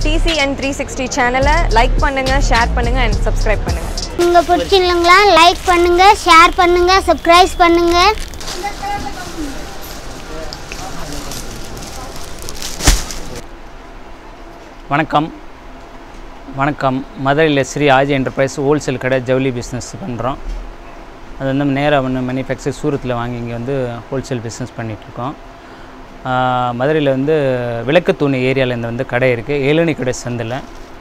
DCN three sixty சேனலை like பண்ணுங்கள் share பண்ணுங்கள் அண்ட் சப்ஸ்கிரைப் பண்ணுங்கள் நீங்கள் பிடிச்சிருந்தீங்களா லைக் பண்ணுங்க ஷேர் பண்ணுங்க சப்ஸ்கிரைப் பண்ணுங்க வணக்கம் வணக்கம் மதுரையில் ஸ்ரீ ஆஜி என்டர்பிரைஸ் ஹோல்சேல் கடை ஜவுளி பிஸ்னஸ் பண்ணுறோம் அது வந்து நேராக வந்து மேனுஃபேக்சர் சூரத்தில் வாங்கி இங்கே வந்து ஹோல்சேல் பிஸ்னஸ் பண்ணிகிட்ருக்கோம் மதுரையில் வந்து விளக்கு தூண் ஏரியாவில் இந்த வந்து கடை இருக்குது ஏழுனி கடை சந்தில்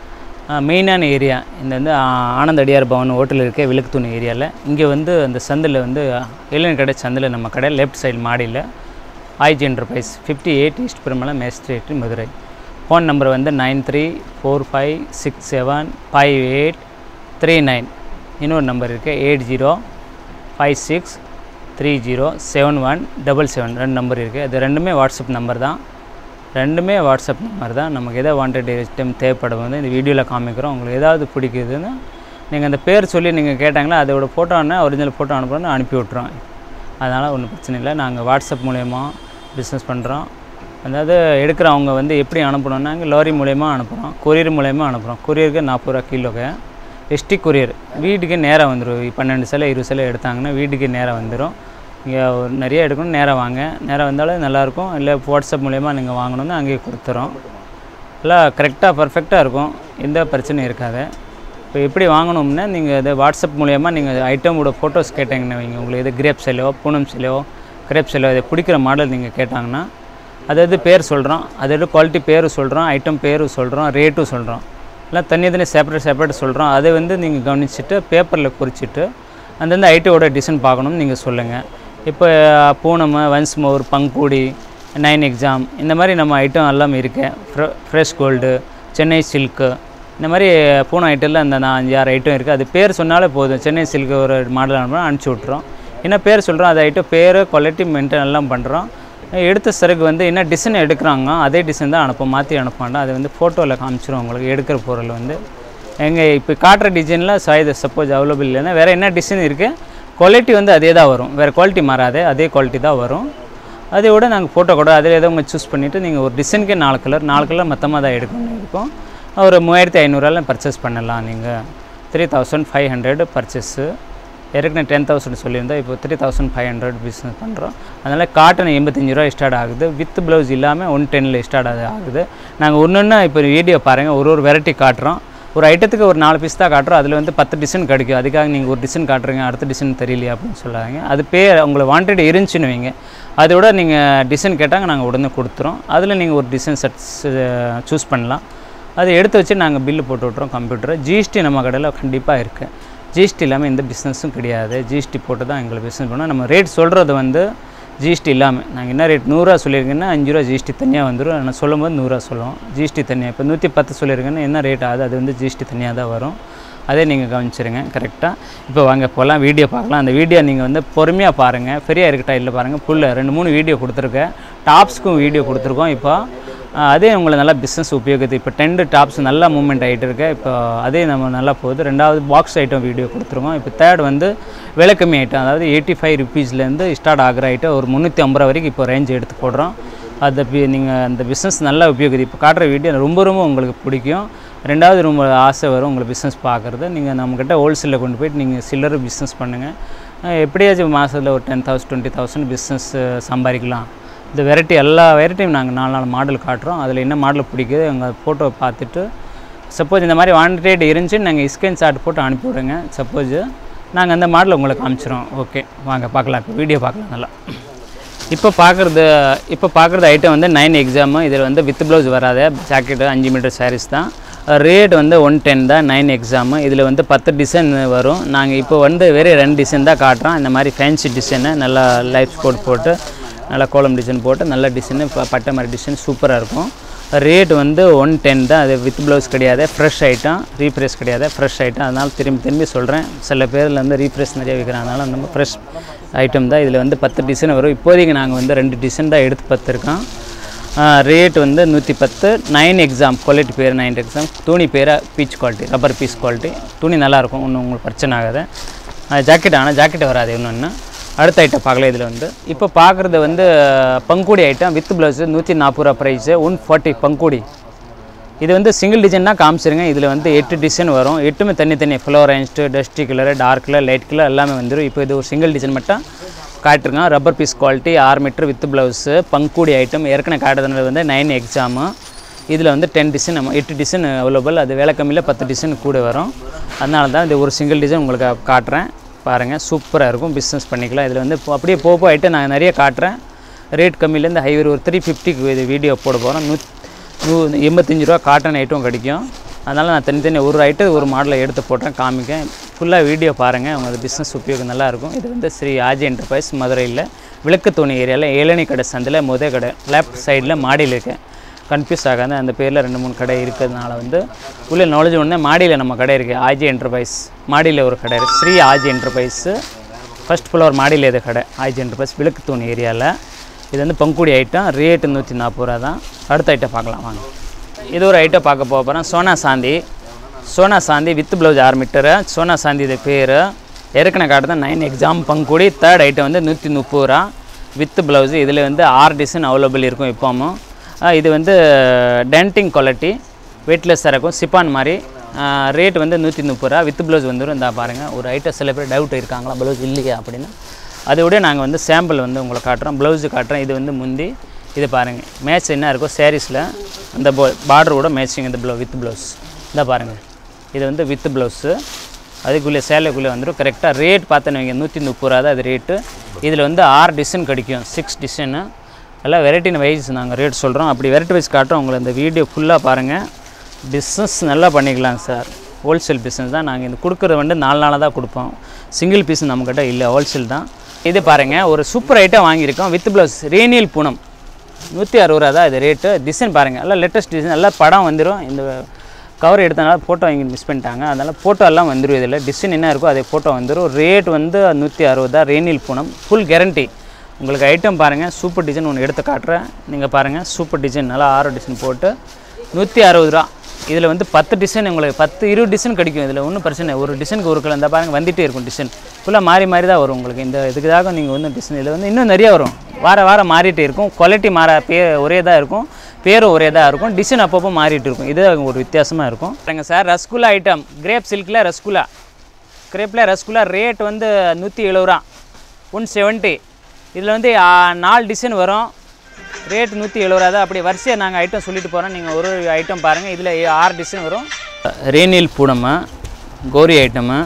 மெயினான ஏரியா இந்த வந்து ஆ, ஆனந்த் அடியார் பவன் ஹோட்டல் இருக்க விளக்கு தூண் ஏரியாவில் இங்கே வந்து அந்த சந்தில் வந்து ஏழுனி கடை சந்தில் நம்ம கடை லெஃப்ட் சைடு மாடியில் IG enterprise fifty eight east Perumal Maistry Madurai phone number வந்து nine three four five six seven five eight three nine இன்னொரு நம்பர் இருக்குது eight zero five six three zero seven one double seven ரெண்டு நம்பர் இருக்குது அது ரெண்டுமே WhatsApp number தான் ரெண்டுமே WhatsApp number தான் நமக்கு எதாவது வாண்டட் ஐட்டம் தேவைப்படும் வந்து இந்த வீடியோவில் காமிக்கிறோம் உங்களுக்கு ஏதாவது பிடிக்குதுன்னு நீங்கள் அந்த பேர் சொல்லி நீங்கள் கேட்டாங்களா அதோட ஃபோட்டோ அனுப்ப ஒரிஜினல் ஃபோட்டோ அனுப்புறோன்னு அனுப்பி விட்ருவோம் அதனால் ஒன்றும் பிரச்சனை இல்லை நாங்கள் வாட்ஸ்அப் மூலயமா பிஸ்னஸ் பண்ணுறோம் அதாவது எடுக்கிறவங்க வந்து எப்படி அனுப்பணும்னா இங்கே லாரி மூலயமா அனுப்புகிறோம் கொரியர் மூலயமா அனுப்புகிறோம் கொரியருக்கு நாற்பது ரூபா கிலோக்கு எஸ்டி கொரியர் வீட்டுக்கு நேராக வந்துடும் பன்னெண்டு சிலை இருபது சிலை எடுத்தாங்கன்னா வீட்டுக்கு நேராக வந்துடும் இங்கே நிறைய எடுக்கணும் நேராக வாங்க நேராக வந்தாலும் நல்லாயிருக்கும் இல்லை வாட்ஸ்அப் மூலயமா நீங்கள் வாங்கணும்னா அங்கேயே கொடுத்துறோம் எல்லாம் கரெக்டாக பர்ஃபெக்டாக இருக்கும் எந்த பிரச்சனையும் இருக்காது இப்போ எப்படி வாங்கணும்னா நீங்கள் இது வாட்ஸ்அப் மூலயமா நீங்கள் ஐட்டமோட ஃபோட்டோஸ் கேட்டிங்கன்னா வைங்க உங்களுக்கு எது கிரேப் சிலையோ பூனம் சிலையோ கிரேப் சிலையோ இதை பிடிக்கிற மாடல் நீங்கள் கேட்டாங்கன்னா அதாவது பேர் சொல்கிறோம் அதோட குவாலிட்டி பேர் சொல்கிறோம் ஐட்டம் பேர் சொல்கிறோம் ரேட்டும் சொல்கிறோம் எல்லாம் தனித்தனி செப்பரேட் செப்பரேட் சொல்கிறோம் அதை வந்து நீங்கள் கவனிச்சுட்டு பேப்பரில் குறிச்சிட்டு அந்தந்த ஐட்டோட டிசைன் பார்க்கணும்னு நீங்கள் சொல்லுங்கள் இப்போ பூனம் வன்ஸ் மோர் பங்கூடி நைன் எக்ஸாம் இந்த மாதிரி நம்ம ஐட்டம் எல்லாமே இருக்கு ஃப்ரெஷ் கோல்டு சென்னை சில்க்கு இந்த மாதிரி பூனை ஐட்டமில் அந்த நான் அஞ்சு ஆறு ஐட்டம் இருக்குது அது பேர் சொன்னாலே போதும் சென்னை சில்க்கு ஒரு மாடல் அனுப்புகிறோம் அனுப்பிச்சி விட்றோம் என்ன பேர் சொல்கிறோம் அது ஐட்டம் பேர் குவாலிட்டி மெயின்டைன் எல்லாம் பண்ணுறோம் எடுத்த சரக்கு வந்து என்ன டிசைன் எடுக்கிறாங்க அதே டிசைன் தான் அனுப்போம் மாற்றி அனுப்ப மாட்டோம் அது வந்து ஃபோட்டோவில் காமிச்சிரும் உங்களுக்கு எடுக்கிற பொருள் வந்து எங்கள் இப்போ காட்டுற டிசைனில் சாயுது சப்போஸ் அவைலபிள் இல்லைன்னா வேறு என்ன டிசைன் இருக்குது குவாலிட்டி வந்து அதே தான் வரும் வேறு குவாலிட்டி மாறாது அதே குவாலிட்டி தான் வரும் அதை விட நாங்கள் ஃபோட்டோ கூட அதில் ஏதோ உங்கள் சூஸ் பண்ணிவிட்டு நீங்கள் ஒரு டிசைனுக்கே நாலு கலர் நாலு கலர் மொத்தமாக தான் எடுக்கணும் இருக்கும் ஒரு மூவாயிரத்தி ஐநூறுரூவால பர்ச்சேஸ் பண்ணலாம் நீங்கள் three thousand five hundred purchase ஏற்கனவே டென் தௌசண்ட் சொல்லியிருந்தோம் இப்போ three thousand five hundred business பண்ணுறோம் அதனால் காட்டன் எண்பத்தஞ்சு ரூபா ஸ்டார்ட் ஆகுது வித் ப்ளவுஸ் இல்லாமல் ஒன் டென்னில் ஸ்டார்ட் ஆகுது ஆகுது நாங்கள் ஒன்று ஒன்று இப்போ வீடியோ பாருங்கள் ஒரு ஒரு வெரைட்டி காட்டுறோம் ஒரு ஐட்டத்துக்கு ஒரு நாலு பீஸ் தான் காட்டுறோம் அதில் வந்து பத்து டிசைன் கிடைக்கும் அதுக்காக நீங்கள் ஒரு டிசைன் காட்டுறீங்க அடுத்த டிசைன் தெரியலையா அப்படின்னு சொல்லாதீங்க அது பேர் உங்களுக்கு வாண்டட் இருந்துச்சுன்னு வைங்க அதோட நீங்கள் டிசைன் கேட்டாங்க நாங்கள் உடனே கொடுத்துறோம் அதில் நீங்கள் ஒரு டிசைன் செட்ஸ் சூஸ் பண்ணலாம் அதை எடுத்து வச்சு நாங்கள் பில்லு போட்டு விட்றோம் கம்ப்யூட்டர் ஜிஎஸ்டி நம்ம கடையில் கண்டிப்பாக இருக்குது ஜிஎஸ்டி இல்லாமல் எந்த பிஸ்னஸும் கிடையாது ஜிஎஸ்டி போட்டு தான் எங்களுக்கு பிஸ்னஸ் பண்ணோம் நம்ம ரேட் சொல்கிறது வந்து ஜிஎஸ்டி இல்லாமல் நாங்கள் என்ன ரேட் நூறுரூவா சொல்லியிருக்கேன்னா அஞ்சு ரூபா ஜிஎஸ்டி தனியாக வந்துடும் நான் சொல்லும்போது நூறுரூவா சொல்லுவோம் ஜிஎஸ்டி தனியாக இப்போ நூற்றி பத்து சொல்லியிருக்கேன்னா என்ன ரேட் ஆகுது அது வந்து ஜிஎஸ்டி தனியாக தான் வரும் அதே நீங்கள் கவனிச்சிருங்க கரெக்டாக இப்போ வாங்க போகலாம் வீடியோ பார்க்கலாம் அந்த வீடியோ நீங்கள் வந்து பொறுமையாக பாருங்கள் ஃப்ரீயாக இருக்க டைலில் பாருங்கள் புல்ல ரெண்டு மூணு வீடியோ கொடுத்துருக்கேன் டாப்ஸ்க்கும் வீடியோ கொடுத்துருக்கோம் இப்போ ஆஹ் அதே உங்களை நல்லா பிஸ்னஸ் உபயோகித்து இப்போ டென்டு டாப்ஸ் நல்லா மூவ்மெண்ட் ஆகிட்டு இருக்கு இப்போ அதே நம்ம நல்லா போகுது ரெண்டாவது பாக்ஸ் ஐட்டம் வீடியோ கொடுத்துருக்கோம் இப்போ தேர்ட் வந்து விலை கம்மி ஐட்டம் அதாவது எயிட்டி ஃபைவ் ருபீஸ்லேருந்து ஸ்டார்ட் ஆகிற ஐட்டம் ஒரு முந்நூற்றி ஐம்பது ரூபா வரைக்கும் இப்போ ரேஞ்ச் எடுத்து போடுறோம் அதை நீங்கள் அந்த பிஸ்னஸ் நல்லா உபயோகிது இப்போ காட்டுற வீடியோ ரொம்ப ரொம்ப உங்களுக்கு பிடிக்கும் ரெண்டாவது ரொம்ப ஆசை வரும் உங்களுக்கு பிஸ்னஸ் பார்க்குறது நீங்கள் நம்மக்கிட்ட ஹோல்சேலில் கொண்டு போயிட்டு நீங்கள் சில்லறை பிஸ்னஸ் பண்ணுங்கள் எப்படியாச்சும் மாதத்தில் ஒரு ten thousand twenty thousand business சம்பாதிக்கலாம் இந்த வெரைட்டி எல்லா வெரைட்டியும் நாங்கள் நாலு நாலு மாடல் காட்டுறோம் அதில் என்ன மாடல் பிடிக்குது எங்கள் ஃபோட்டோவை பார்த்துட்டு சப்போஸ் இந்த மாதிரி வாண்டட் இருந்துச்சு நாங்கள் ஸ்கிரீன் ஷாட் போட்டு அனுப்பி விடுங்க சப்போஸ் நாங்கள் அந்த மாடல் உங்களுக்கு காமிச்சிரோம் ஓகே வாங்க பார்க்கலாம் இப்போ வீடியோ பார்க்கலாம் நல்லா இப்போ பார்க்குறது இப்போ பார்க்குறது ஐட்டம் வந்து நைன் எக்ஸாமு இதில் வந்து வித் ப்ளவுஸ் வராது ஜாக்கெட்டு அஞ்சு மீட்டர் சாரீஸ் தான் ரேட் வந்து ஒன் டென் தான் நைன் எக்ஸாமு இதில் வந்து பத்து டிசைன் வரும் நாங்கள் இப்போ வந்து வெறும் ரெண்டு டிசைன் தான் காட்டுறோம் இந்த மாதிரி ஃபேன்சி டிசைனு நல்லா லைஃப் கோட் போட்டு நல்லா கோலம் டிசைன் போட்டு நல்ல டிசைனு பட்டை மாதிரி டிசைன் சூப்பராக இருக்கும் ரேட் வந்து ஒன் டென் தான் அது வித் ப்ளவுஸ் கிடையாது ஃப்ரெஷ் ஐட்டம் ரீஃப்ரெஷ் கிடையாது ஃப்ரெஷ் ஐட்டம் அதனால் திரும்பி திரும்பி சொல்கிறேன் சில பேரில் வந்து ரீஃப்ரெஷ் நிறைய விற்கிறாங்க அதனால் நம்ம ஃப்ரெஷ் ஐட்டம் தான் இதில் வந்து பத்து டிசைன் வரும் இப்போதைக்கு நாங்கள் வந்து ரெண்டு டிசைன் தான் எடுத்து பார்த்துருக்கோம் ரேட் வந்து நூற்றி பத்து நைன் எக்ஸாம் குவாலிட்டி பேர் நைன் எக்ஸாம் துணி பேர் peach quality rubber piece quality துணி நல்லாயிருக்கும் ஒன்றும் உங்களுக்கு பிரச்சனை ஆகாது ஜாக்கெட் ஆனால் ஜாக்கெட் வராது இன்னொன்று அடுத்த ஐட்டம் பார்க்கலாம் இதில் வந்து இப்போ பார்க்குறது வந்து பங்குடி ஐட்டம் வித் ப்ளவுஸு நூற்றி நாற்பது ரூபா ப்ரைஸு ஒன் ஃபார்ட்டி பங்குடி இது வந்து சிங்கிள் டிசைன் தான் காமிச்சிருங்க இதில் வந்து எட்டு டிசைன் வரும் எட்டுமே தனித்தனி ஃப்ளோரன்ஸ்டு dusty colour dark colour light colour எல்லாமே வந்துடும் இப்போ இது ஒரு சிங்கிள் டிசைன் மட்டும் காட்டிருக்கோம் ரப்பர் பீஸ் குவாலிட்டி ஆறு மீட்டர் வித் ப்ளவுஸு பங்கூடி ஐட்டம் ஏற்கனவே காட்டுறதுனால வந்து நைன் எக்ஸாமு இதில் வந்து டென் டிசைன் நம்ம எட்டு டிசைன் அவைலபிள் அது வேலை கம்மியில் பத்து டிசைன் கூட வரும் அதனால தான் இது ஒரு சிங்கிள் டிசைன் உங்களுக்கு காட்டுறேன் பாருங்கள் சூப்பராக இருக்கும் பிஸ்னஸ் பண்ணிக்கலாம் இதில் வந்து இப்போ அப்படியே போக போக ஐட்டம் நான் நிறைய காட்டுறேன் ரேட் கம்மியிலேருந்து ஹைவர் ஒரு த்ரீ ஃபிஃப்டிக்கு இது வீடியோ போட போகிறோம் நூ நூ எண்பத்தஞ்சு ரூபா காட்டன் ஐட்டம் கிடைக்கும் அதனால் நான் தனித்தனி ஒரு ஐட்டம் ஒரு மாடலை எடுத்து போட்டேன் காமிக்கேன் ஃபுல்லாக வீடியோ பாருங்கள் உங்களுக்கு பிஸ்னஸ் உபயோகம் நல்லாயிருக்கும் இது வந்து ஸ்ரீ ஆஜி என்டர்பிரைஸ் மதுரையில் விளக்கு தோணி ஏரியாவில் ஏழனி கடை சந்தில் முத கடை லெஃப்ட் சைடில் மாடியில் இருக்கேன் கன்ஃபியூஸ் ஆகாது அந்த பேரில் ரெண்டு மூணு கடை இருக்கிறதுனால வந்து உள்ளே நாலேஜ் உடனே மாடியில் நம்ம கடை இருக்குது ஆஜி என்டர்பிரைஸ் மாடியில் ஒரு கடை இருக்குது Shri Aaji enterprise first floor மாடியில் இது கடை ஆஜி என்டர்பிரைஸ் விளக்கு தூண் ஏரியாவில் இது வந்து பங்குடி ஐட்டம் ரேட்டு நூற்றி நாற்பது ரூபா தான் அடுத்த ஐட்டம் பார்க்கலாம் வாங்க இது ஒரு ஐட்டம் பார்க்க போக போகிறோம் சோனா சாந்தி சோனா சாந்தி வித் ப்ளவுஸ் ஆறு மீட்டரு சோனா சாந்தி இது பேர் ஏற்கனவே காட்டு தான் நைன் எக்ஸாம் பங்குடி தேர்ட் ஐட்டம் வந்து நூற்றி முப்பது ரூபா வித் ப்ளவுஸு இதில் வந்து ஆறு டிசைன் அவைலபிள் இருக்கும் இப்போவும் ஆஹ் இது வந்து டென்டிங் குவாலிட்டி வெயிட்லெஸ்ஸாக இருக்கும் சிப்பான் மாதிரி ரேட் வந்து நூற்றி முப்பது ரூபா வித் ப்ளவுஸ் வந்துடும் இந்த பாருங்கள் ஒரு ஐட்டம் சில பேர் டவுட் இருக்காங்களா ப்ளவுஸ் இல்லையா அப்படின்னு அதை விட நாங்கள் வந்து சாம்பிள் வந்து உங்களுக்கு காட்டுறோம் ப்ளவுஸு காட்டுறோம் இது வந்து முந்தி இது பாருங்கள் மேட்ச் என்ன இருக்கோ சாரீஸில் அந்த போ பார்டரோட மேட்சிங் இந்த ப்ளவு வித் ப்ளவுஸ் இந்த பாருங்கள் இது வந்து வித் ப்ளவுஸு அதுக்குள்ளே சேலைக்குள்ளே வந்துடும் கரெக்டாக ரேட் பார்த்தேன்னு வைங்க நூற்றி முப்பது ரூபா தான் அது ரேட்டு இதில் வந்து ஆறு டிசைன் கிடைக்கும் சிக்ஸ் டிசைனு எல்லாம் வெரைட்டின் வைஸ் நாங்கள் ரேட் சொல்கிறோம் அப்படி வெரைட்டி வைஸ் காட்டுறோம் உங்களை இந்த வீடியோ ஃபுல்லாக பாருங்கள் பிஸ்னஸ் நல்லா பண்ணிக்கலாங்க சார் ஹோல்சேல் பிஸ்னஸ் தான் நாங்கள் இந்த கொடுக்குறது வந்து நாலு நாளாக தான் கொடுப்போம் சிங்கிள் பீஸ் நம்மக்கிட்ட இல்லை ஹோல்சேல் தான் இது பாருங்கள் ஒரு சூப்பர் ஐட்டம் வாங்கியிருக்கோம் வித் ப்ளவுஸ் ரேனியல் பூனம் நூற்றி அறுபது ரூபா தான் இது ரேட்டு டிசைன் பாருங்கள் எல்லாம் லேட்டஸ்ட் டிசைன் எல்லாம் படம் வந்துடும் இந்த கவர் எடுத்தனால ஃபோட்டோ இங்கே மிஸ் பண்ணிட்டாங்க அதனால் ஃபோட்டோ எல்லாம் வந்துடும் இதில் டிசைன் என்ன இருக்கோ அதே ஃபோட்டோ வந்துடும் ரேட் வந்து நூற்றி அறுபது தான் ரேனியல் பூனம் ஃபுல் கேரண்டி உங்களுக்கு ஐட்டம் பாருங்கள் சூப்பர் டிசைன் ஒன்று எடுத்து காட்டுறேன் நீங்கள் பாருங்கள் சூப்பர் டிசைன் நல்லா ஆறு டிசைன் போட்டு நூற்றி அறுபது ரூபா இதில் வந்து பத்து டிசைன் உங்களுக்கு பத்து இருபது டிசைன் கிடைக்கும் இதில் ஒன்றும் பிரச்சனை இல்லை. ஒரு டிசைனுக்கு ஒரு கலர் இந்த பாருங்கள் வந்துகிட்டே இருக்கும் டிசைன் ஃபுல்லாக மாறி மாறி தான் வரும் உங்களுக்கு இந்த இதுக்காக நீங்கள் வந்து டிசைன் இதில் வந்து இன்னும் நிறைய வரும் வார வாரம் மாறிட்டே இருக்கும் குவாலிட்டி மாற பே ஒரே தான் இருக்கும் பேரும் ஒரே தான் இருக்கும் டிசைன் அப்பப்போ மாறிட்டு இருக்கும் இது ஒரு வித்தியாசமாக இருக்கும் பாருங்க சார் ரஸ்குல்லா ஐட்டம் கிரேப் சில்கில் ரஸ்குல்லா கிரேப்பில் ரஸ்குல்லா ரேட் வந்து நூற்றி எழுபது ரூபா ஒன் செவன்ட்டி இதில் வந்து ஆ, நாலு டிசைன் வரும் ரேட் நூற்றி எழுபது ரூபா தான் அப்படி வரிசையாக நாங்கள் ஐட்டம் சொல்லிட்டு போகிறோம் நீங்கள் ஒரு ஒரு ஐட்டம் பாருங்கள் இதில் ஆறு டிசைன் வரும் ரேனியல் பூனமு கோரி item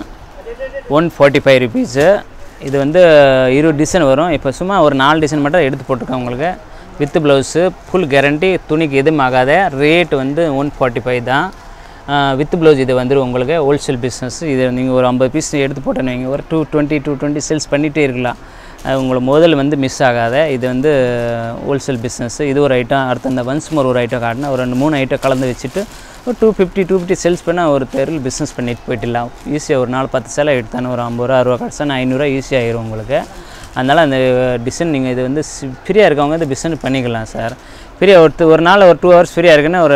one forty five rupees இது வந்து இருபது டிசைன் வரும் இப்போ சும்மா ஒரு நாலு டிசைன் மட்டும் எடுத்து போட்டிருக்கேன் உங்களுக்கு வித் ப்ளவுஸு ஃபுல் கேரண்டி துணிக்கு எதுவும் ஆகாத ரேட் வந்து ஒன் ஃபார்ட்டி ஃபைவ் தான் வித் ப்ளவுஸ் இது வந்துடும் உங்களுக்கு ஹோல்சேல் பிஸ்னஸ் இது நீங்கள் ஒரு ஐம்பது பீஸ் எடுத்து போட்டேன்னு வைங்க ஒரு two twenty two twenty sales பண்ணிகிட்டே இருக்கலாம் அது உங்களுக்கு முதல் வந்து மிஸ் ஆகாத இது வந்து ஹோல்சேல் பிஸ்னஸ் இது ஒரு ஐட்டம் அடுத்து அந்த ஒன்ஸ் மோர் ஒரு ஐட்டம் காட்டினா ஒரு ரெண்டு மூணு ஐட்டம் கலந்து வச்சுட்டு ஒரு two fifty two fifty sales பண்ணால் ஒரு தெருவில் பிஸ்னஸ் பண்ணிட்டு போயிட்டுலாம் ஈஸியாக ஒரு நாள் பத்து சேலை எடுத்தானே ஒரு ஐம்பது ரூபா அறுபது கிடச்சா ஐநூறுரூவா ஈஸியாக ஆயிரும் உங்களுக்கு அதனால் அந்த டிசைன் நீங்கள் இது வந்து ஃப்ரீயாக இருக்கவங்க வந்து பிஸ்னஸ் பண்ணிக்கலாம் சார் ஃப்ரீயாக ஒரு ஒரு நாள் ஒரு டூ ஹவர்ஸ் ஃப்ரீயாக இருக்குன்னா ஒரு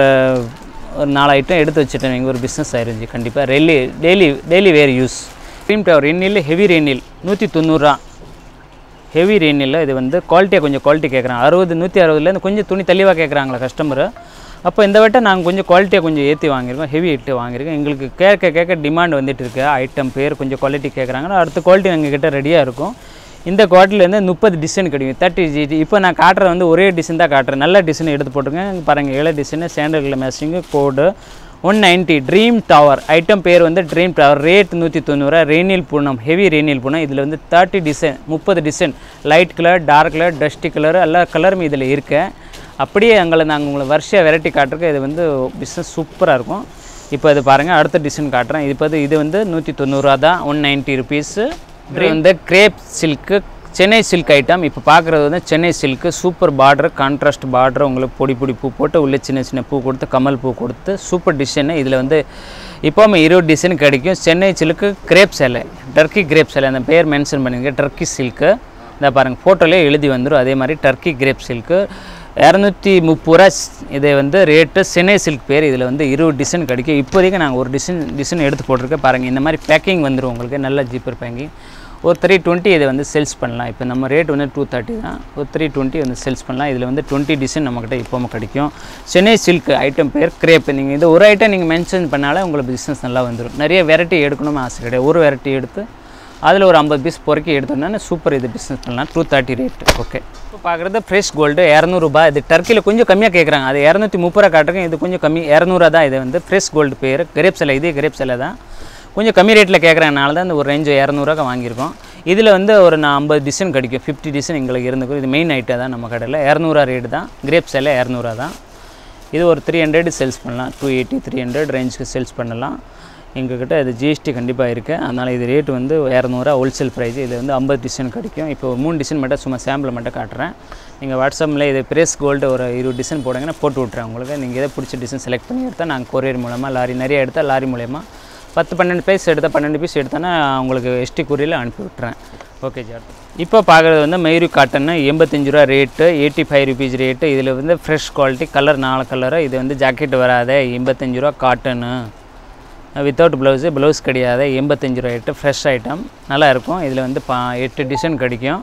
ஒரு நாலு ஐட்டம் எடுத்து வச்சுட்டேன் நீங்கள் ஒரு பிஸ்னஸ் ஆயிருந்துச்சு கண்டிப்பாக daily daily daily wear use cream tower Renial heavy Renial நூற்றி தொண்ணூறுரூவா ஹெவி ரெயினில் இது வந்து குவாலிட்டியாக கொஞ்சம் குவாலிட்டி கேட்குறாங்க அறுபது நூற்றி அறுபதுலேருந்து கொஞ்சம் துணி தெளிவாக கேட்குறாங்களா கஸ்டமரு அப்போ இந்த வட்டம் நாங்கள் கொஞ்சம் குவாலிட்டியாக கொஞ்சம் ஏற்றி வாங்கியிருக்கோம் ஹெவி இட்டு வாங்கியிருக்கோம் எங்களுக்கு கேட்க கேட்க டிமாண்ட் வந்துட்டு இருக்கு ஐட்டம் பேர் கொஞ்சம் குவாலிட்டி கேட்குறாங்கன்னா அடுத்த குவாலிட்டி எங்கள் கிட்ட ரெடியாக இருக்கும் இந்த குவாலிட்டிலேருந்து முப்பது டிசைன் கிடைக்கும் தேர்ட்டி ஜிடி இப்போ நான் காட்டுறது வந்து ஒரே டிசைன் தான் காட்டுறேன் நல்ல டிசைன் எடுத்து போட்டுருங்க பாருங்கள் ஏழு டிசைனு சாண்டல் மேட்சிங்கு கோடு one ninety dream tower item பேர் வந்து ட்ரீம் டவர் ரேட் நூற்றி தொண்ணூறுரூவா ரெயினில் பூனம் ஹெவி ரெயினில் பூனம் இதில் வந்து தேர்ட்டி டிசைன் முப்பது design light colour dark colour dusty colour எல்லா கலரும் இதில் இருக்கு அப்படியே எங்களை நாங்கள் உங்களை வருஷம் வெரைட்டி காட்டுறதுக்கு இது வந்து பிஸ்னஸ் சூப்பராக இருக்கும் இப்போ இது பாருங்கள் அடுத்த டிசைன் காட்டுறேன் இப்போ இது இது வந்து நூற்றி தொண்ணூறுரூவா தான் ஒன் நைன்ட்டி ருபீஸு வந்து crepe silk Chennai silk item இப்போ பார்க்குறது வந்து Chennai silk super border contrast border உங்களுக்கு பொடி பொடி பூ போட்டு உள்ளே சின்ன சின்ன பூ கொடுத்து கமல் பூ கொடுத்து சூப்பர் டிசைனு இதில் வந்து இப்போவும் இருபது டிசைன் கிடைக்கும் சென்னை சில்க்கு கிரேப் சேலை டர்க்கி கிரேப் சேலை அந்த பேர் மென்ஷன் பண்ணிங்க டர்க்கி சில்க்கு இந்த பாருங்கள் ஃபோட்டோலேயே எழுதி வந்துடும் அதே மாதிரி டர்க்கி கிரேப் சில்க்கு இரநூத்தி முப்பது ரூபா இது வந்து ரேட்டு சென்னை சில்க் பேர் இதில் வந்து இருபது டிசைன் கிடைக்கும் இப்போதைக்கு நாங்கள் ஒரு டிசைன் டிசைன் எடுத்து போட்டிருக்கேன் பாருங்கள் இந்த மாதிரி பேக்கிங் வந்துடும் உங்களுக்கு நல்ல ஜீப்பர் பேக்கிங் ஒரு த்ரீ டுவெண்ட்டி இதை வந்து சேல்ஸ் பண்ணலாம் இப்போ நம்ம ரேட் வந்து டூ தேர்ட்டி தான் ஒரு த்ரீ டுவெண்ட்டி வந்து சேல்ஸ் பண்ணலாம் இதில் வந்து டுவெண்ட்டி டிசைன் நம்மக்கிட்ட இப்போவும் கிடைக்கும் சென்னை சில்க் ஐட்டம் பேர் கிரேப் நீங்கள் இது ஒரு ஐட்டம் நீங்கள் மென்ஷன் பண்ணாலே உங்களுக்கு பிஸ்னஸ் நல்லா வந்துடும் நிறைய வெரைட்டி எடுக்கணும்னு ஆசை கிடையாது ஒரு வெரைட்டி எடுத்து அதில் ஒரு ஐம்பது பீஸ் பொறுக்கி எடுத்தோம்னா சூப்பர் இது பிஸ்னஸ் பண்ணலாம் டூ தேர்ட்டி ரேட் ஓகே இப்போ பார்க்குறது ஃப்ரெஷ் கோல்டு இரநூறுபா இது டர்க்கியில் கொஞ்சம் கம்மியாக கேட்குறாங்க அது இரநூத்தி முப்பது ரூபா காட்டுறேன் இது கொஞ்சம் கம்மி இரநூறுவா தான் இது வந்து ஃப்ரெஷ் கோல்டு பேர் கிரேப் சிலை இதே கிரேப் சிலை தான் கொஞ்சம் கம்மி ரேட்டில் கேட்குறதுனால தான் இந்த ஒரு ரேஞ்சு இரநூறுவா வாங்கியிருக்கோம் இதில் வந்து ஒரு நான் ஐம்பது டிசைன் கிடைக்கும் ஃபிஃப்டி டிசைன் எங்களுக்கு இருந்துக்கும் இது மெயின் ஐட்டம் தான் நம்ம கடையில் இரநூறுவா ரேட்டு தான் கிரேப் சிலை இரநூறுவா தான் இது ஒரு த்ரீ ஹண்ட்ரட் சேல்ஸ் பண்ணலாம் டூ எயிட்டி த்ரீ ஹண்ட்ரட் ரேஞ்சுக்கு சேல்ஸ் பண்ணலாம் எங்ககிட்ட இது ஜிஎஸ்டி கண்டிப்பாக இருக்குது அதனால் இது ரேட்டு வந்து இரநூறுவா ஹோல்சேல் ப்ரைஸ் இது வந்து ஐம்பது டிசைன் கிடைக்கும் இப்போ ஒரு மூணு டிசைன் மட்டும் சும்மா சாம்பிள் மட்டும் காட்டுறேன் நீங்கள் வாட்ஸ்அப்பில் இது பிரேஸ் கோல்டு ஒரு இருபது டிசைன் போடுங்கன்னா போட்டு விட்றேன் உங்களுக்கு நீங்கள் எதை பிடிச்ச டிசைன் செலக்ட் பண்ணி எடுத்தால் நாங்கள் கொரியர் மூலமாக லாரி நிறைய எடுத்தால் லாரி மூலயமா பத்து பன்னெண்டு பீஸ் எடுத்தால் பன்னெண்டு பீஸ் எடுத்தோன்னா உங்களுக்கு எஸ்டி கொரியரில் அனுப்பி விட்றேன் ஓகே சார் இப்போ பார்க்குறது வந்து மயூரி காட்டன் எண்பத்தஞ்சு ரூபா rate eighty five rupees rate இதில் வந்து ஃப்ரெஷ் குவாலிட்டி கலர் நாலு கலரு இது வந்து ஜாக்கெட் வராத எண்பத்தஞ்சு ரூபா காட்டனு வித்தவுட் ப்ளவுஸு ப்ளவுஸ் கிடையாது எண்பத்தஞ்சு ரூபா ரேட்டு ஃப்ரெஷ் ஐட்டம் நல்லா இருக்கும் இதில் வந்து பா எட்டு டிசைன் கிடைக்கும்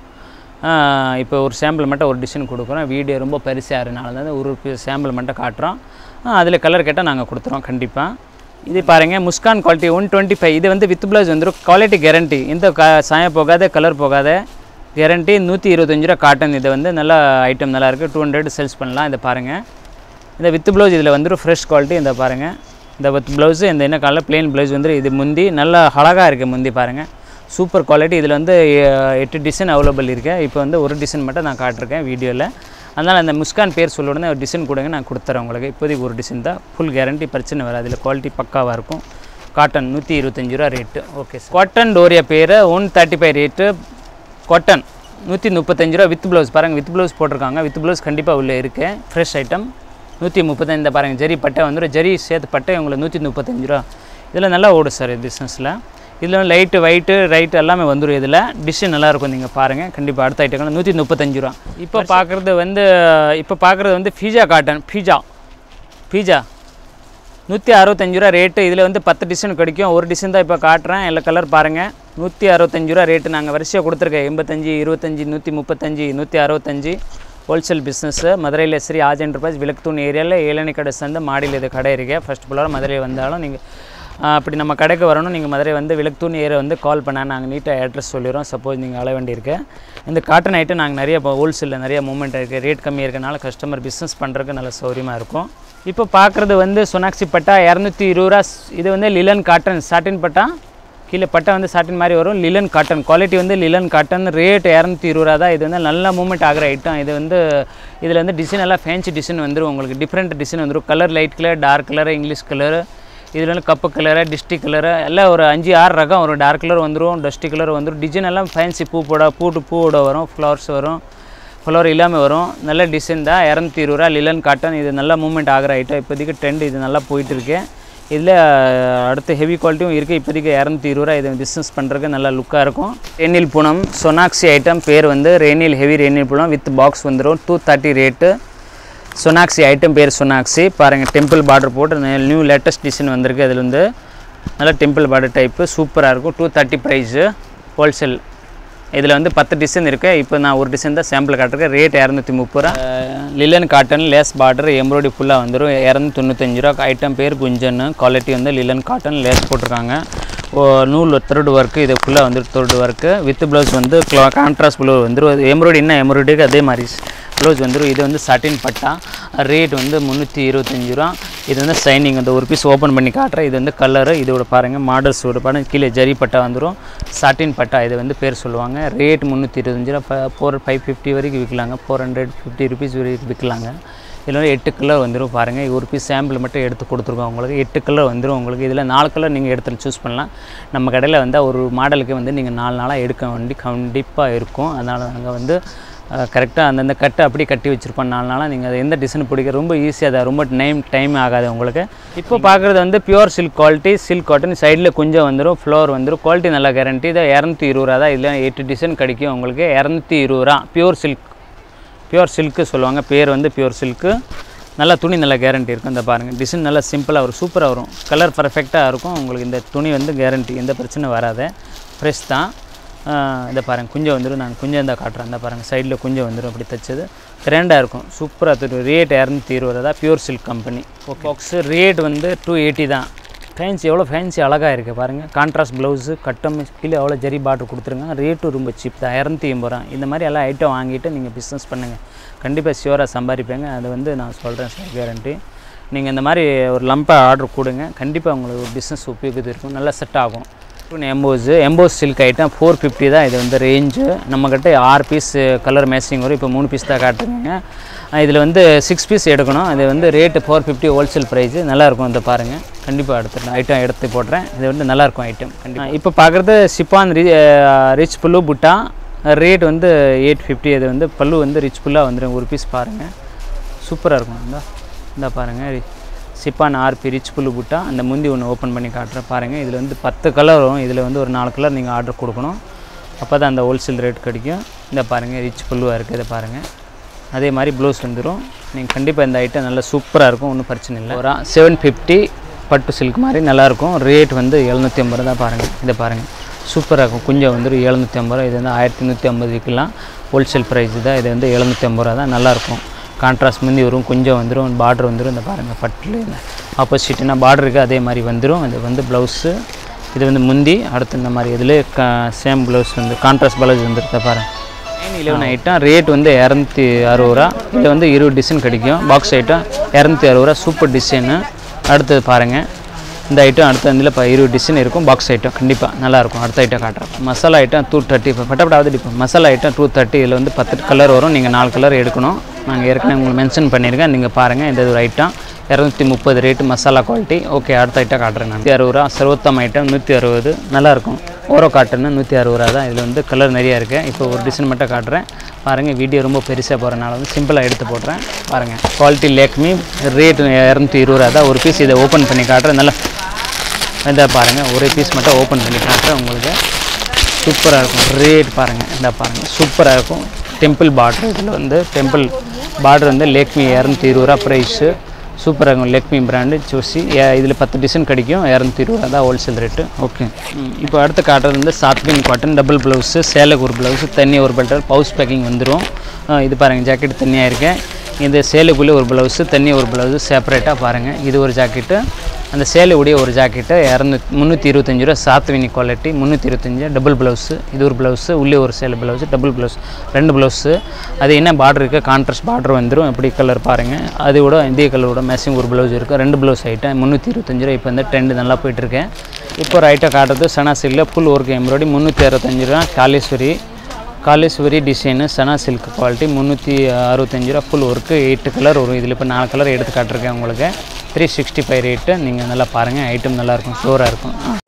ஆஹ் இப்போ ஒரு சாம்பிள் மட்டும் ஒரு டிசைன் கொடுக்குறோம் வீடியோ ரொம்ப பெருசாக இருந்தனால தான் ஒரு சாம்பிள் மட்டும் காட்டுறோம் அதில் கலர் கேட்டால் நாங்கள் கொடுத்துறோம் கண்டிப்பாக இது பாருங்கள் Muskan quality one twenty five இது வந்து வித் ப்ளவுஸ் வந்துடும் குவாலிட்டி கேரண்டி இந்த க சாயம் போகாத கலர் போகாத கேரண்டி நூற்றி இருபத்தஞ்சு ரூபா காட்டன் இது வந்து நல்ல ஐட்டம் நல்லா இருக்குது டூ ஹண்ட்ரட் சேல்ஸ் பண்ணலாம் இதை பாருங்கள் இந்த வித் ப்ளவுஸ் இதில் வந்துடும் ஃப்ரெஷ் குவாலிட்டி இந்த பாருங்கள் இந்த வித் ப்ளவுஸு இந்த என்ன காலில் ப்ளெயின் ப்ளவுஸ் வந்து இது முந்தி நல்லா அழகாக இருக்குது முந்தி பாருங்கள் சூப்பர் குவாலிட்டி இதில் வந்து எ- எட்டு டிசைன் அவைலபிள் இருக்குது இப்போ வந்து ஒரு டிசைன் மட்டும் நான் காட்டிருக்கேன் வீடியோவில் அதனால் அந்த முஸ்கான் பேர் சொல்ல உடனே ஒரு டிசைன் கொடுங்க நான் கொடுத்துறேன் உங்களுக்கு இப்போதைக்கு ஒரு டிசைன் தான் ஃபுல் கேரண்டி பிரச்சனை வராது இதில் குவாலிட்டி பக்காவாக இருக்கும் காட்டன் நூற்றி இருபத்தஞ்சி ரூபா rate okay sir cotton doria பேர் one thirty five rate cotton நூற்றி முப்பத்தஞ்சு ரூபா வித் ப்ளவுஸ் பாருங்கள் வித் ப்ளவுஸ் போட்டிருக்காங்க வித் ப்ளவுஸ் கண்டிப்பாக உள்ளே இருக்குது ஃப்ரெஷ் ஐட்டம் நூற்றி முப்பத்தஞ்சு இந்த பாருங்கள் ஜரி பட்டை வந்துடும் ஜரி சேர்த்து பட்டை உங்களுக்கு நூற்றி முப்பத்தஞ்சு ரூபா இதில் நல்லா ஓடும் சார் பிஸ்னஸில் இதில் லைட்டு ஒயிட்டு ரைட்டு எல்லாமே வந்துடும் இதில் டிஷ்ஷு நல்லாயிருக்கும் நீங்கள் பாருங்கள் கண்டிப்பாக அடுத்த ஐட்டம் நூற்றி முப்பத்தஞ்சு ரூபா இப்போ பார்க்குறது வந்து இப்போ பார்க்குறது வந்து பீஜா காட்டன் பீஜா பீஜா நூற்றி அறுபத்தஞ்சு ரூபா ரேட்டு இதில் வந்து பத்து டிசைன் கிடைக்கும் ஒரு டிசைன் தான் இப்போ காட்டுறேன் எல்லா கலர் பாருங்கள் நூற்றி அறுபத்தஞ்சு ரூபா ரேட்டு நாங்கள் வரிசையாக கொடுத்துருக்கேன் எண்பத்தஞ்சு இருபத்தஞ்சி நூற்றி முப்பத்தஞ்சு நூற்றி அறுபத்தஞ்சு ஹோல்சேல் பிஸ்னஸ்ஸு மதுரையில் ஸ்ரீ ஆஜ் என்டர்பிரைஸ் விளக்குத்தூண் ஏரியாவில் ஏழனி கடை சந்து மாடியில் இது கடை இருக்கு ஃபர்ஸ்ட் ஃப்ளோர் மதுரை வந்தாலும் நீங்கள் அப்படி நம்ம கடைக்கு வரணும் நீங்கள் மதுரை வந்து விளக்குத்தூண் ஏரியா வந்து கால் பண்ணால் நாங்கள் நீட்டாக அட்ரஸ் சொல்லிடுறோம் சப்போஸ் நீங்கள் அழ வேண்டியிருக்கு இந்த காட்டன் ஐட்டம் நாங்கள் நிறைய இப்போ ஹோல்சேலில் நிறைய மூமெண்ட் இருக்குது ரேட் கம்மி இருக்கனால கஸ்டமர் பிஸ்னஸ் பண்ணுறதுக்கு நல்ல சௌரியமாக இருக்கும் இப்போ பார்க்குறது வந்து சொனாக்சி பட்டா இரநூத்தி இருபது ரூபா இது வந்து லிலன் காட்டன் சாட்டின் பட்டா கீழே பட்டை வந்து சாட்டின் மாதிரி வரும் லிலன் காட்டன் குவாலிட்டி வந்து லிலன் காட்டன் ரேட் இரநூத்தி இருபது ரூபா தான் இது வந்து நல்ல மூமெண்ட் ஆகிற ஐட்டம் இது வந்து இதில் வந்து டிசைன் எல்லாம் ஃபேன்சி டிசைன் வந்துடும் உங்களுக்கு டிஃப்ரெண்ட் டிசைன் வந்துடும் colour light colour dark colour English colour இதில் வந்து கப்பு கலரு டிஸ்டி கலரு எல்லாம் ஒரு அஞ்சு ஆறு ரகம் ஒரு டார்க் கலர் வந்துடும் டஸ்டி கலர் வந்துடும் டிசைன் எல்லாம் ஃபேன்சி பூ போட பூட்டு பூவோட வரும் ஃப்ளவர்ஸ் வரும் ஃப்ளவர் இல்லாமல் வரும் நல்ல டிசைன் தான் இரநூத்தி இருபது ரூபா லிலன் காட்டன் இது நல்லா மூவ்மெண்ட் ஆகிற ஐட்டம் இப்போதைக்கு ட்ரெண்ட் இது நல்லா போயிட்டு இருக்கு இதில் அடுத்து ஹெவி குவாலிட்டியும் இருக்குது இப்போதைக்கு இரநூத்தி இருபது ரூபா இது பிஸ்னஸ் பண்ணுறதுக்கு நல்லா லுக்காக இருக்கும் ரெனில் பூனம் சொனாக்சி ஐட்டம் பேர் வந்து Renial heavy Renial Poonam with box வந்துடும் two thirty rate Sonakshi item பேர் சொனாக்சி பாருங்கள் டெம்பிள் பார்டர் போட்டு நியூ லேட்டஸ்ட் டிசைன் வந்திருக்கு அதில் வந்து நல்லா டெம்பிள் பார்டர் டைப்பு சூப்பராக இருக்கும் டூ தேர்ட்டி ப்ரைஸு ஹோல்சேல் இதில் வந்து பத்து டிசைன் இருக்குது இப்போ நான் ஒரு டிசைன் தான் சாம்பிள் காட்டிருக்கேன் ரேட் இரநூத்தி முப்பது ரூபா linen cotton lace border embroidery ஃபுல்லாக வந்துடும் இரநூத்தி தொண்ணூத்தஞ்சு ரூபா ஐட்டம் பேர் குஞ்சன்னு குவாலிட்டி வந்து லிலன் காட்டன் லேஸ் போட்டிருக்காங்க ஓ, நூல் த்ரெட் ஒர்க்கு இது ஃபுல்லாக வந்து த்ரெட் ஒர்க்கு வித் ப்ளவுஸ் வந்து கான்ட்ராஸ்ட் ப்ளவு வந்துடும் எம்ப்ராய்டி என்ன எம்ப்ராய்டிக்கு அதே மாதிரி ப்ளவுஸ் வந்துடும் இது வந்து சட்டின் பட்டா ரேட் வந்து முந்நூற்றி இருபத்தஞ்சி ரூபா இது வந்து சைனிங் அந்த ஒரு பீஸ் ஓப்பன் பண்ணி காட்டுறேன் இது வந்து கலரு இதோட பாருங்கள் மாடல்ஸோட பாருங்க கீழே ஜரி பட்டா வந்துடும் சாட்டின் பட்டா இது வந்து பேர் சொல்லுவாங்க ரேட் முந்நூற்றி இருபத்தஞ்சி ரூபா ஃபோர் ஃபைவ் ஃபிஃப்டி வரைக்கும் விற்கலாங்க ஃபோர் ஹண்ட்ரட் ஃபிஃப்டி ருபீஸ் வரைக்கும் விற்கலாங்க இதில் வந்து எட்டு கலர் வந்துடும் பாருங்கள் ஒரு பீஸ் சாம்பிள் மட்டும் எடுத்து கொடுத்துருக்கோம் உங்களுக்கு எட்டு கலர் வந்துடும் உங்களுக்கு இதில் நாலு கலர் நீங்கள் எடுத்து சூஸ் பண்ணலாம் நம்ம கடையில் வந்து ஒரு மாடலுக்கு வந்து நீங்கள் நாலு நாளாக எடுக்க வேண்டி கண்டிப்பாக இருக்கும் அதனால் நாங்கள் வந்து கரெக்டாக அந்தந்த கட்டை அப்படியே கட்டி வச்சுருப்போம் நாலு நாளாக நீங்கள் அதை எந்த டிசைன் பிடிக்க ரொம்ப ஈஸியாக தான் ரொம்ப டைம் டைம் ஆகாது உங்களுக்கு இப்போ பார்க்குறது வந்து pure silk quality silk cotton சைடில் கொஞ்சம் வந்துடும் ஃப்ளோர் வந்துடும் குவாலிட்டி நல்லா கேரண்டி இதை இரநூத்தி இருபது ரூபா தான் இதில் எட்டு டிசைன் கிடைக்கும் உங்களுக்கு இரநூத்தி இருபது ரூபா பியூர் சில்க் பியூர் சில்க்கு சொல்லுவாங்க பேர் வந்து பியூர் சில்க்கு நல்லா துணி நல்லா கேரண்டி இருக்கும் இந்த பாருங்கள் டிசைன் நல்லா சிம்பிளாக வரும் சூப்பராக வரும் கலர் பர்ஃபெக்டாக இருக்கும் உங்களுக்கு இந்த துணி வந்து கேரண்டி எந்த பிரச்சனை வராது ஃப்ரெஷ் தான் இதை பாருங்கள் குஞ்சம் வந்துடும் நான் குஞ்சம் இருந்தால் காட்டுறேன் இந்த பாருங்கள் சைடில் குஞ்சம் வந்துடும் அப்படி தைச்சது கிராண்டாக இருக்கும் சூப்பராக தெரியும் ரேட் இரநூத்தி இருபது தான் pure silk company box rate வந்து டூ எயிட்டி தான் ஃபேன்சி எவ்வளோ ஃபேன்சி அழகாக இருக்குது பாருங்கள் கான்ட்ராஸ்ட் ப்ளவுஸு கட்டம் கீழே எவ்வளோ ஜரி பாட்ரு கொடுத்துருங்க ரேட்டும் ரொம்ப சீப் தான் இரநூத்தி எண்பது ரூபா இந்த மாதிரி எல்லாம் ஐட்டம் வாங்கிட்டு நீங்கள் பிஸ்னஸ் பண்ணுங்கள் கண்டிப்பாக ஷியூராக சம்பாதிப்பேங்க அது வந்து நான் சொல்கிறேன் சார் கேரண்டி நீங்கள் இந்த மாதிரி ஒரு லம்பை ஆர்டர் கொடுங்க கண்டிப்பாக உங்களுக்கு ஒரு பிஸ்னஸ் உபயோகத்து இருக்கும் நல்லா செட் ஆகும் emboss emboss silk item four fifty தான் இது வந்து ரேஞ்சு நம்மக்கிட்ட ஆறு பீஸ் கலர் மேட்சிங் வரும் இப்போ மூணு பீஸ் தான் காட்டுறீங்க இதில் வந்து சிக்ஸ் பீஸ் எடுக்கணும் இது வந்து rate four fifty wholesale price நல்லாயிருக்கும் இந்த பாருங்கள் கண்டிப்பாக எடுத்துடலாம் ஐட்டம் எடுத்து போடுறேன் இது வந்து நல்லாயிருக்கும் ஐட்டம் கண்டிப்பாக இப்போ பார்க்குறது சிப்பான் ரி ரிச் புல்லு புட்டா ரேட் வந்து எயிட் ஃபிஃப்டி இது வந்து பல்லு வந்து ரிச் புல்லாக வந்துடும் ஒரு பீஸ் பாருங்கள் சூப்பராக இருக்கும் இந்த இந்த பாருங்கள் சிப்பான் ஆர்பி ரிச் புல்லு புட்டா அந்த முந்தி ஒன்று ஓப்பன் பண்ணி காட்டுறேன் பாருங்கள் இதில் வந்து பத்து கலர் வரும் இதில் வந்து ஒரு நாலு கலர் நீங்கள் ஆர்டர் கொடுக்கணும் அப்போ தான் அந்த ஹோல்சேல் ரேட் கிடைக்கும் இந்த பாருங்கள் ரிச் புல்லுவாக இருக்குது இதை பாருங்கள் அதே மாதிரி ப்ளவுஸ் வந்துடும் நீங்கள் கண்டிப்பாக இந்த ஐட்டம் நல்லா சூப்பராக இருக்கும் ஒன்றும் பிரச்சனை இல்லை ஒரு செவன் ஃபிஃப்டி பட்டு சில்க் மாதிரி நல்லாயிருக்கும் ரேட் வந்து எழுநூற்றி ஐம்பது ரூபா தான் பாருங்கள் இதை பாருங்கள் சூப்பராக இருக்கும் குஞ்சம் வந்து எழுநூற்றி ஐம்பது ரூபா இது வந்து ஆயிரத்தி நூற்றி ஐம்பது விற்கலாம் ஹோல்சேல் ப்ரைஸ் தான் இது வந்து எழுநூற்றி ஐம்பது ரூபா தான் நல்லாயிருக்கும் கான்ட்ராஸ்ட் முந்தி வரும் கொஞ்சம் வந்துடும் பார்டர் வந்துடும் இந்த பாருங்கள் பட்டில் ஆப்போசிட்னா பார்டர் இருக்குது அதே மாதிரி வந்துடும் இது வந்து ப்ளவுஸு இது வந்து முந்தி அடுத்து இந்த மாதிரி இதில் க சேம் ப்ளவுஸ் வந்து கான்ட்ராஸ்ட் ப்ளவுஸ் வந்துருக்க பாருங்கள் நைன் இலவன் ஐட்டம் ரேட் வந்து இரநூத்தி அறுபது ரூபா இதில் வந்து இருபது டிசைன் கிடைக்கும் பாக்ஸ் ஐட்டம் இரநூத்தி அறுபது ரூபா சூப்பர் டிசைனு அடுத்தது பாருங்கள் இந்த ஐட்டம் அடுத்த இதில் இப்போ இருபது டிசைன் இருக்கும் பாக்ஸ் ஐட்டம் கண்டிப்பாக நல்லாயிருக்கும் அடுத்த ஐட்டம் காட்டுறேன் மசாலா ஐட்டம் டூ தேர்ட்டி இப்போ பட்டப்படாவது டிப்போம் மசாலா ஐட்டம் டூ தேர்ட்டி இதில் வந்து பத்து கலர் வரும் நீங்கள் நாலு கலர் எடுக்கணும் நாங்கள் ஏற்கனவே உங்களுக்கு மென்ஷன் பண்ணியிருக்கேன் நீங்கள் பாருங்கள் இந்த ஒரு ஐட்டம் இரநூத்தி முப்பது ரேட்டு மசாலா குவாலிட்டி ஓகே அடுத்த ஐட்டம் காட்டுறேன் நான் நூற்றி அறுபது ரூபா சர்வத்தம் ஐட்டம் நூற்றி அறுபது நல்லாயிருக்கும் ஓரோ காட்டுன்னு நூற்றி அறுபது ரூபா தான் இதில் வந்து கலர் நிறையா இருக்குது இப்போ ஒரு டிசைன் மட்டும் காட்டுறேன் பாருங்கள் வீடியோ ரொம்ப பெருசாக போகிறனால வந்து சிம்பிளாக எடுத்து போடுறேன் பாருங்கள் குவாலிட்டி லேக்மி ரேட் இரநூத்தி இருபது ரூபா தான் ஒரு பீஸ் இதை ஓப்பன் பண்ணி காட்டுறேன் நல்லா இதை பாருங்கள் ஒரே பீஸ் மட்டும் ஓப்பன் பண்ணி காட்டுறேன் உங்களுக்கு சூப்பராக இருக்கும் ரேட் பாருங்கள் இந்த பாருங்கள் சூப்பராக இருக்கும் டெம்பிள் பார்டர் இதில் வந்து டெம்பிள் பார்டர் வந்து லேக்மி இரநூத்தி இருபது ரூபா ப்ரைஸு சூப்பராக இருக்கும் லேக்மி பிராண்டு சூசி இதில் பத்து டிசைன் கிடைக்கும் இரநூத்தி இருபது ரூபா தான் ஹோல்சேல் ரேட்டு ஓகே இப்போ அடுத்து காட்டுறது வந்து சாத்வின் காட்டன் டபுள் ப்ளவுஸு சேலைக்கு ஒரு ப்ளவுஸு தண்ணி ஒரு பெல்டர் பவுஸ் பேக்கிங் வந்துடும் இது பாருங்கள் ஜாக்கெட் தனியாக இருக்கேன் இந்த சேலைக்குள்ளே ஒரு ப்ளவுஸு தண்ணி ஒரு ப்ளவுஸு செப்பரேட்டாக பாருங்கள் இது ஒரு ஜாக்கெட்டு அந்த சேலையுடைய ஒரு ஜாக்கெட்டு இரநூத்தி முந்நூற்றி இருபத்தஞ்சி ரூபா சாத்வினி குவாலிட்டி முந்நூற்றி இருபத்தஞ்சி டபுள் ப்ளவுஸு இது ஒரு ப்ளவுஸு உள்ளே ஒரு சேலை ப்ளவுஸு டபுள் ப்ளவுஸ் ரெண்டு ப்ளவுஸு அது என்ன பார்டர் இருக்குது கான்ட்ராஸ்ட் பார்டர் வந்துடும் எப்படி கலர் பாருங்கள் அதோட இதே கலரோட மேட்சிங் ஒரு ப்ளவுஸ் இருக்குது ரெண்டு ப்ளவுஸ் ஐட்டம் முந்நூற்றி இருபத்தஞ்சி ரூபா இப்போ வந்து ட்ரெண்டு நல்லா போயிட்டுருக்கேன் இப்போ ஒரு ஐட்டம் காட்டுறது சனா சில்கில் ஃபுல் ஒர்க் எம்ப்ராய்டி முந்நூற்றி அறுபத்தஞ்சி ரூபா Kaleswari Kaleswari design Sana silk quality முந்நூற்றி அறுபத்தஞ்சி ரூபா ஃபுல் ஒர்க்கு எயிட்டு கலர் வரும் இதில் இப்போ நாலு கலர் எடுத்து காட்டிருக்கேன் உங்களுக்கு த்ரீ சிக்ஸ்டி ஃபைவ் ரேட்டு நீங்கள் நல்லா பாருங்கள் ஐட்டம் நல்லாயிருக்கும் ஷோராக இருக்கும்